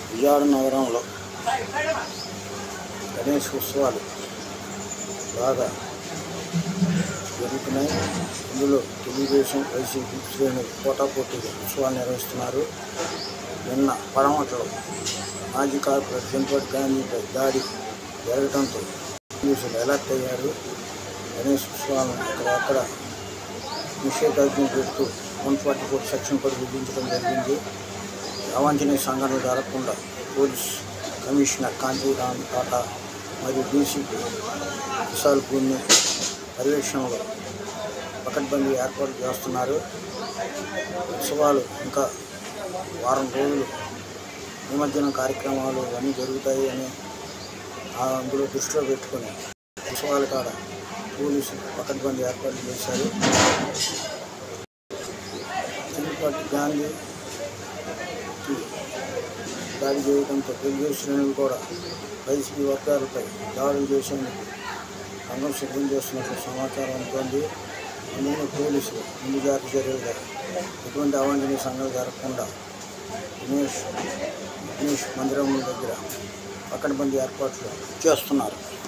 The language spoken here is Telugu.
విజయవాడ నగరంలో గణేష్ ఉత్సవాలు బాగా జరుగుతున్నాయి ఇందులో తెలుగుదేశం వైసీపీ శ్రేణులు పోటాపోటీగా ఉత్సవాలు నిర్వహిస్తున్నారు నిన్న పడమట్లో మాజీ కార్పొరేటర్ జంపటి గాంధీపై దాడి జరగడంతో పోలీసులు అలర్ట్ అయ్యారు గణేష్ ఉత్సవాలను అక్కడక్కడ నిషేధాజ్ఞ పెడుతూ వన్ ఫార్టీ ఫోర్ సెక్షన్ కూడా విధించడం జరిగింది అవాంఛనీయ సంఘటనలు జరగకుండా పోలీస్ కమిషనర్ కాంచీరామ్ టాటా మరియు డీసీపీ విశాల్ పూర్ణి పర్యవేక్షణలో పకడ్బందీ ఏర్పాటు చేస్తున్నారు ఉత్సవాలు ఇంకా వారం రోజులు నిమజ్జన కార్యక్రమాలు ఇవన్నీ జరుగుతాయి అని ఆ అందులో దృష్టిలో పెట్టుకొని ఉత్సవాల కాడ పోలీసులు పకడ్బందీ ఏర్పాటు చేశారు తిరుపతి గాంధీ దాడి చేయడంతో తెలుగు శ్రేణులు కూడా వైసీపీ వర్గాలపై దాడులు చేసేందుకు రంగం సిద్ధం చేస్తున్నట్లు సమాచారం ఉంటుంది అందులో పోలీసులు ముందు జాగ్రత్త చర్యలుగా ఎటువంటి అవాంఛనీయ సంఘాలు జరగకుండా దినేష్ దినేష్ మందిరం దగ్గర పకడ్బందీ ఏర్పాట్లు చేస్తున్నారు